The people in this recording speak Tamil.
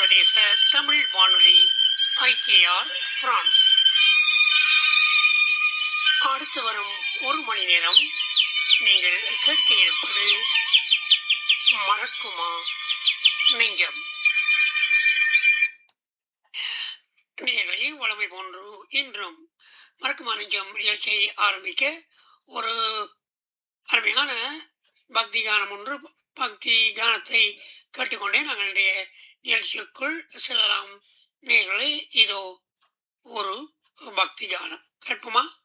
சர்வதேச தமிழ் வானொலி ஐடிஆர் பிரான்ஸ் அடுத்து வரும் ஒரு மணி நேரம் நீங்கள் கேட்க இருப்பது மறக்குமா நெஞ்சம் நேர்களை வளமை போன்று இன்றும் மறக்குமா நெஞ்சம் நிகழ்ச்சியை ஆரம்பிக்க ஒரு அருமையான பக்தி கானம் ஒன்று பக்தி கானத்தை கேட்டுக்கொண்டே நாங்கள் இன்றைய நிகழ்ச்சிக்குள் செல்லலாம் நேர்களை இதோ ஒரு பக்தி கானம் கேட்போமா